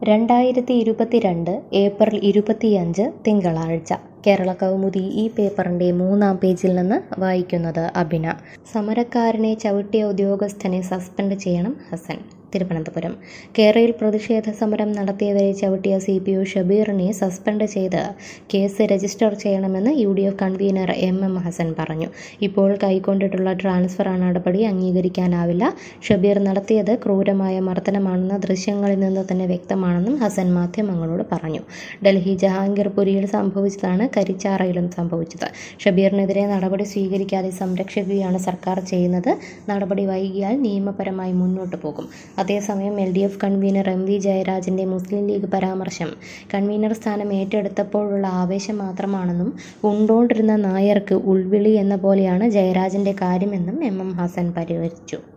രണ്ടായിരത്തി ഇരുപത്തിരണ്ട് ഏപ്രിൽ ഇരുപത്തിയഞ്ച് തിങ്കളാഴ്ച കേരള കൗമുദി ഈ പേപ്പറിൻ്റെ മൂന്നാം പേജിൽ നിന്ന് വായിക്കുന്നത് അബിന സമരക്കാരനെ ചവിട്ടിയ ഉദ്യോഗസ്ഥനെ സസ്പെൻഡ് ചെയ്യണം ഹസൻ തിരുവനന്തപുരം കേരളയിൽ പ്രതിഷേധ സമരം നടത്തിയവരെ ചവിട്ടിയ സി പി ഒ ഷബീറിനെ സസ്പെൻഡ് ചെയ്ത് കേസ് രജിസ്റ്റർ ചെയ്യണമെന്ന് U D F convener M M Hassan പറഞ്ഞു ഇപ്പോൾ കൈക്കൊണ്ടിട്ടുള്ള ട്രാൻസ്ഫർ നടപടി അംഗീകരിക്കാനാവില്ല ഷബീർ നടത്തിയത് ക്രൂരമായ മർദ്ദനമാണെന്ന് ദൃശ്യങ്ങളിൽ നിന്ന് തന്നെ വ്യക്തമാണെന്നും ഹസൻ മാധ്യമങ്ങളോട് പറഞ്ഞു ഡൽഹി ജഹാംഗീർപുരിയിൽ സംഭവിച്ചതാണ് കരിച്ചാറയിലും സംഭവിച്ചത് ഷബീറിനെതിരെ നടപടി സ്വീകരിക്കാതെ സംരക്ഷിക്കുകയാണ് സർക്കാർ ചെയ്യുന്നത് നടപടി വൈകിയാൽ നിയമപരമായി മുന്നോട്ട് പോകും അതേസമയം L D F convener M V ജയരാജന്റെ മുസ്ലിം ലീഗ് പരാമർശം കൺവീനർ സ്ഥാനം ഏറ്റെടുത്തപ്പോഴുള്ള ആവേശം മാത്രമാണെന്നും ഉണ്ടോണ്ടിരുന്ന നായർക്ക് ഉൾവിളി എന്ന പോലെയാണ് ജയരാജന്റെ കാര്യമെന്നും എം എം ഹസൻ പരിഹരിച്ചു